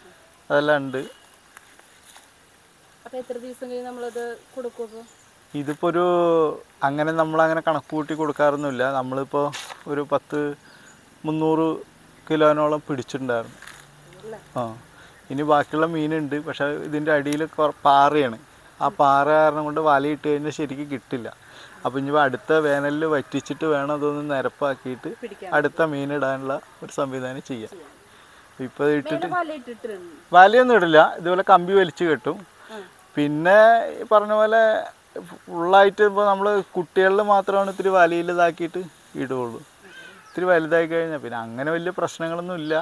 അതെല്ലാം ഉണ്ട് അപ്പോൾ എത്ര ദിവസം കഴിഞ്ഞ് നമ്മളത് കൊടുക്കും അപ്പോൾ ഇതിപ്പോൾ ഒരു അങ്ങനെ നമ്മളങ്ങനെ കണക്ക് കൂട്ടി കൊടുക്കാറൊന്നുമില്ല നമ്മളിപ്പോൾ ഒരു പത്ത് മുന്നൂറ് കിലോനോളം പിടിച്ചിട്ടുണ്ടായിരുന്നു ആ ഇനി ബാക്കിയുള്ള മീനുണ്ട് പക്ഷേ ഇതിൻ്റെ അടിയിൽ പാറയാണ് ആ പാറ കാരണം കൊണ്ട് വലയിട്ട് കഴിഞ്ഞാൽ ശരിക്കും കിട്ടില്ല അപ്പോൾ ഇനി അടുത്ത വേനലിൽ വറ്റിച്ചിട്ട് വേണം അതൊന്ന് നിരപ്പാക്കിയിട്ട് പിടിക്കാൻ അടുത്ത മീനിടാനുള്ള ഒരു സംവിധാനം ചെയ്യാം ഇപ്പോൾ ഇട്ടിട്ട് വല ഇട്ടിട്ടുണ്ട് വലയൊന്നും ഇടില്ല ഇതുപോലെ കമ്പി വലിച്ചു കെട്ടും പിന്നെ ഈ പറഞ്ഞ പോലെ ഫുള്ളായിട്ട് ഇപ്പോൾ നമ്മൾ കുട്ടികളിൽ മാത്രമാണ് ഇത്തിരി വലയിൽ ഇതാക്കിയിട്ട് ഇടുകയുള്ളൂ ഇത്തിരി വലുതായി കഴിഞ്ഞാൽ പിന്നെ അങ്ങനെ വലിയ പ്രശ്നങ്ങളൊന്നും ഇല്ല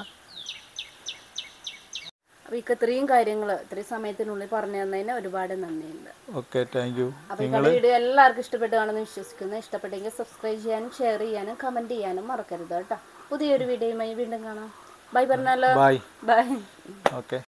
അപ്പോൾ ഈ ഇത്രയും കാര്യങ്ങൾ ഇത്രയും സമയത്തിനുള്ളിൽ പറഞ്ഞു തന്നതിന് ഒരുപാട് നന്ദിയുണ്ട് ഓക്കെ താങ്ക് യു അപ്പോൾ ഈ വീഡിയോ എല്ലാവർക്കും ഇഷ്ടപ്പെട്ടു കാണുമെന്ന് വിശ്വസിക്കുന്നു ഇഷ്ടപ്പെട്ടെങ്കിൽ സബ്സ്ക്രൈബ് ചെയ്യാനും ഷെയർ ചെയ്യാനും കമൻറ്റ് ചെയ്യാനും മറക്കരുത് കേട്ടോ പുതിയൊരു വീഡിയോയുമായി വീണ്ടും കാണാം ബൈ പറഞ്ഞാലോ ബൈ ബൈ ഓക്കെ